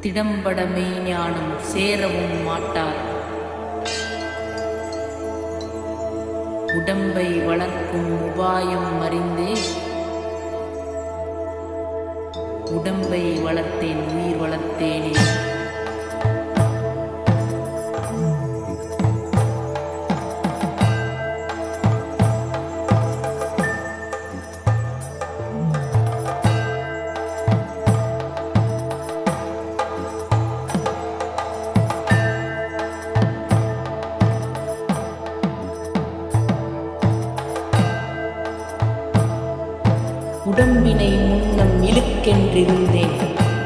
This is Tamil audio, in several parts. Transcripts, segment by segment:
திடம்பட மெய்ஞானம் சேரவும் மாட்டார் உடம்பை வளர்க்கும் உபாயம் அறிந்தே உடம்பை வளர்த்தேன் உயிர் வளர்த்தேனே உடம்பினை முன்னம் இழுக்கென்றிருந்தேன்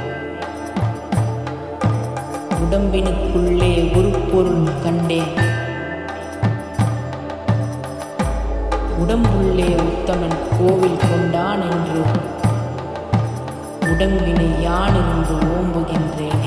உடம்பினுக்குள்ளே ஒரு பொருள் கண்டேன் உடம்புள்ளே உத்தமன் கோவில் கொண்டான் என்று உடம்பினை யானிருந்து ஓம்புகின்றேன்